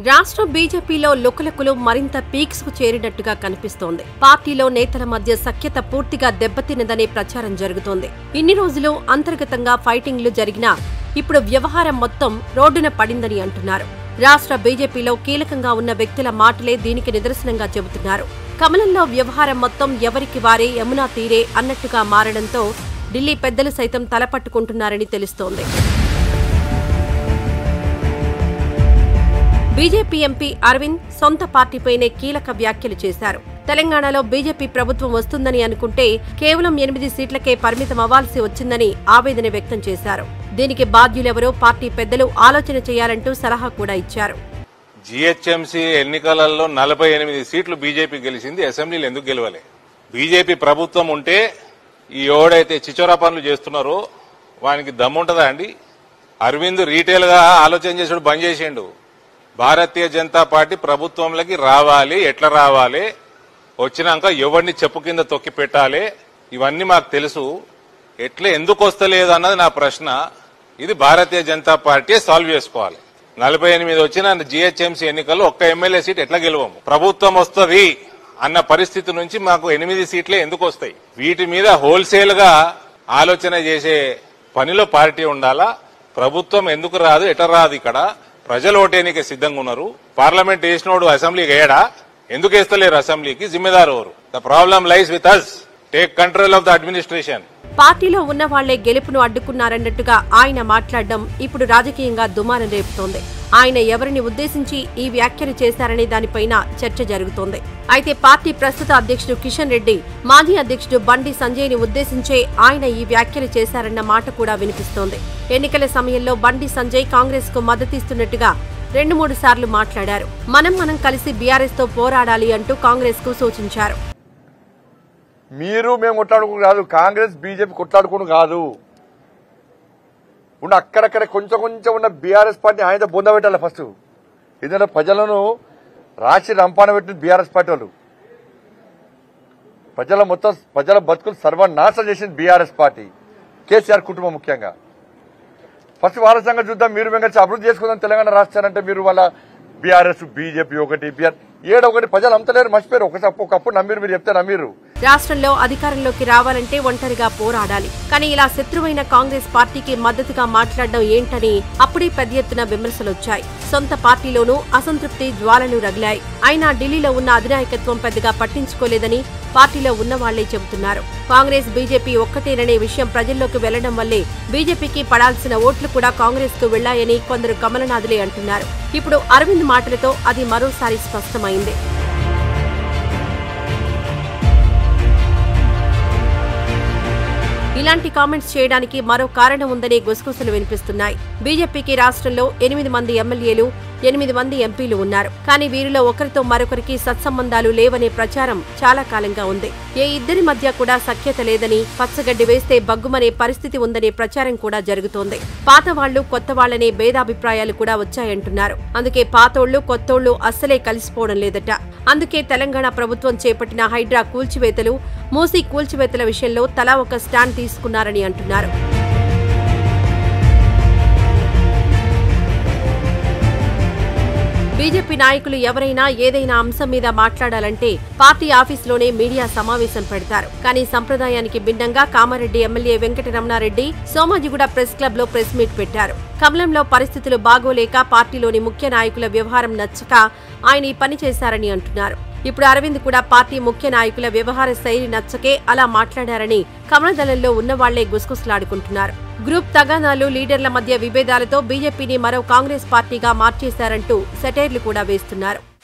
రాష్ట్ర బీజేపీలో లుకలుకులు మరింత పీక్స్ కు చేరినట్టుగా కనిపిస్తోంది పార్టీలో నేతల మధ్య సఖ్యత పూర్తిగా దెబ్బతిన్నదనే ప్రచారం జరుగుతోంది ఇన్ని రోజులు అంతర్గతంగా ఫైటింగ్లు జరిగినా ఇప్పుడు వ్యవహారం మొత్తం రోడ్డున పడిందని అంటున్నారు రాష్ట్ర బీజేపీలో కీలకంగా ఉన్న వ్యక్తుల మాటలే దీనికి నిదర్శనంగా చెబుతున్నారు కమలంలో వ్యవహారం మొత్తం ఎవరికి వారే యమునా తీరే అన్నట్టుగా మారడంతో ఢిల్లీ పెద్దలు సైతం తలపట్టుకుంటున్నారని తెలుస్తోంది బీజేపీ ఎంపీ అరవింద్ సొంత పార్టీపైనే కీలక వ్యాఖ్యలు చేశారు తెలంగాణలో బీజేపీ ప్రభుత్వం వస్తుందని అనుకుంటే కేవలం ఎనిమిది సీట్లకే పరిమితం అవ్వాల్సి వచ్చిందని ఆవేదన వ్యక్తం చేశారు దీనికి బాధ్యులెవరో పార్టీ పెద్దలు ఆలోచన చేయాలంటూ సలహా కూడా ఇచ్చారు జీహెచ్ఎంసీ ఎన్నికలలో నలభై ఎనిమిది సీట్లు బీజేపీ గెలిచింది అసెంబ్లీలు ఎందుకు గెలవలే బీజేపీ ప్రభుత్వం ఉంటే ఈ ఎవడైతే చిచోరా పనులు చేస్తున్నారో వానికి దమ్ముంటదా అండి అరవింద్ రీటైల్ గా ఆలోచన చేసుడు బంద్ చేసిండు భారతీయ జనతా పార్టీ ప్రభుత్వంలోకి రావాలి ఎట్లా రావాలి వచ్చినాక ఎవరిని చెప్పు కింద తొక్కి పెట్టాలి ఇవన్నీ మాకు తెలుసు ఎట్లా ఎందుకు వస్తలేదు అన్నది నా ప్రశ్న ఇది భారతీయ జనతా పార్టీ సాల్వ్ చేసుకోవాలి నలభై ఎనిమిది వచ్చిన జీహెచ్ఎంసీ ఎన్నికల్లో ఒక్క ఎమ్మెల్యే సీట్ ఎట్లా గెలవము ప్రభుత్వం వస్తుంది అన్న పరిస్థితి నుంచి మాకు ఎనిమిది సీట్లే ఎందుకు వస్తాయి వీటి మీద హోల్సేల్ గా ఆలోచన చేసే పనిలో పార్టీ ఉండాలా ప్రభుత్వం ఎందుకు రాదు ఎట రాదు ఇక్కడ ప్రజలు ఓటేనికి సిద్ధంగా ఉన్నారు పార్లమెంట్ వేసినోడు అసెంబ్లీకి వేయడా ఎందుకు వేస్తలేరు అసెంబ్లీకి జిమ్మెదారు ఎవరు the problem lies with us take control of the administration పార్టీలో ఉన్న వాళ్లే గెలుపును అడ్డుకున్నారన్నట్టుగా ఆయన మాట్లాడడం ఇప్పుడు రాజకీయంగా దుమారం రేపుతోంది ఆయన ఎవరిని ఉద్దేశించి ఈ వ్యాఖ్యలు చేశారనే దానిపైన చర్చ జరుగుతోంది అయితే పార్టీ ప్రస్తుత అధ్యక్షుడు కిషన్ రెడ్డి మాజీ అధ్యక్షుడు బండి సంజయ్ ని ఉద్దేశించే ఆయన ఈ వ్యాఖ్యలు చేశారన్న మాట కూడా వినిపిస్తోంది ఎన్నికల సమయంలో బండి సంజయ్ కాంగ్రెస్ కు మద్దతిస్తున్నట్టుగా రెండు మూడు సార్లు మాట్లాడారు మనం మనం కలిసి బీఆర్ఎస్ తో పోరాడాలి అంటూ కాంగ్రెస్ కు సూచించారు మీరు మేము కొట్లాడుకుని కాదు కాంగ్రెస్ బీజేపీ కొట్లాడుకుని కాదు ఉన్న అక్కడక్కడ కొంచెం కొంచెం ఉన్న బీఆర్ఎస్ పార్టీ ఆయన బొంద పెట్టాలి ఫస్ట్ ఎందుకంటే ప్రజలను రాసి రంపాన పెట్టిన బీఆర్ఎస్ పార్టీ వాళ్ళు ప్రజల మొత్తం ప్రజల బతుకులు సర్వనాశనం చేసింది బీఆర్ఎస్ పార్టీ కేసీఆర్ కుటుంబం ముఖ్యంగా ఫస్ట్ వాళ్ళ సంగతి చూద్దాం మీరు మేము కలిసి అభివృద్ధి చేసుకుందాం తెలంగాణ రాష్ట్రాన్ని మీరు వాళ్ళ బీఆర్ఎస్ బీజేపీ ఒకటి బీఆర్ ఏడు ఒకటి ప్రజలు అంతలేరు మర్చిపోయారు ఒకసారి ఒకప్పుడు నమ్మిరు మీరు చెప్తే నమ్మిరు రాష్ట్రంలో అధికారంలోకి రావాలంటే ఒంటరిగా పోరాడాలి కానీ ఇలా శత్రువైన కాంగ్రెస్ పార్టీకి మద్దతుగా మాట్లాడడం ఏంటని అప్పుడే పెద్ద ఎత్తున విమర్శలొచ్చాయి సొంత పార్టీలోనూ అసంతృప్తి జ్వాలలు రగిలాయి అయినా ఢిల్లీలో ఉన్న అధినాయకత్వం పెద్దగా పట్టించుకోలేదని పార్టీలో ఉన్న వాళ్లే చెబుతున్నారు కాంగ్రెస్ బీజేపీ ఒక్కటేననే విషయం ప్రజల్లోకి వెళ్లడం వల్లే బీజేపీకి పడాల్సిన ఓట్లు కూడా కాంగ్రెస్ కు వెళ్లాయని కొందరు కమలనాథులే అంటున్నారు ఇప్పుడు అరవింద్ మాటలతో అది మరోసారి స్పష్టమైంది ఇలాంటి కామెంట్స్ చేయడానికి మరో కారణం ఉందనే గుసగుసలు వినిపిస్తున్నాయి బీజేపీకి రాష్ట్రంలో ఎనిమిది మంది ఎమ్మెల్యేలు ఎనిమిది మంది ఎంపీలు ఉన్నారు కానీ వీరిలో ఒకరితో మరొకరికి సత్సంబంధాలు లేవనే ప్రచారం చాలా కాలంగా ఉంది ఏ ఇద్దరి మధ్య కూడా సఖ్యత లేదని పచ్చగడ్డి వేస్తే బగ్గుమనే పరిస్థితి ఉందనే ప్రచారం కూడా జరుగుతోంది పాత వాళ్లు కొత్త వాళ్లనే భేదాభిప్రాయాలు కూడా వచ్చాయంటున్నారు అందుకే పాతోళ్లు కొత్తోళ్లు అస్సలే కలిసిపోవడం లేదట అందుకే తెలంగాణ ప్రభుత్వం చేపట్టిన హైడ్రా కూల్చివేతలు మూసీ కూల్చివేతల విషయంలో తలా ఒక స్టాండ్ తీసుకున్నారని అంటున్నారు బీజేపీ నాయకులు ఎవరైనా ఏదైనా అంశం మీద మాట్లాడాలంటే పార్టీ ఆఫీసులోనే మీడియా సమావేశం పెడతారు కానీ సంప్రదాయానికి భిన్నంగా Kamareddy MLA Venkataramana Reddy Somajiguda press club లో ప్రెస్ మీట్ పెట్టారు కమలంలో పరిస్థితులు బాగోలేక పార్టీలోని ముఖ్య నాయకుల వ్యవహారం నచ్చక ఆయన ఈ పని చేశారని అంటున్నారు ఇప్పుడు అరవింద్ కూడా పార్టీ ముఖ్య నాయకుల వ్యవహార శైలి నచ్చకే అలా మాట్లాడారని కమలదళంలో ఉన్నవాళ్లే గుసగుసలాడుకుంటున్నారు గ్రూప్ తగాదాలు లీడర్ల మధ్య విభేదాలతో బీజేపీని మరో కాంగ్రెస్ పార్టీగా మార్చేశారంటూ సెటైర్లు కూడా వేస్తున్నారు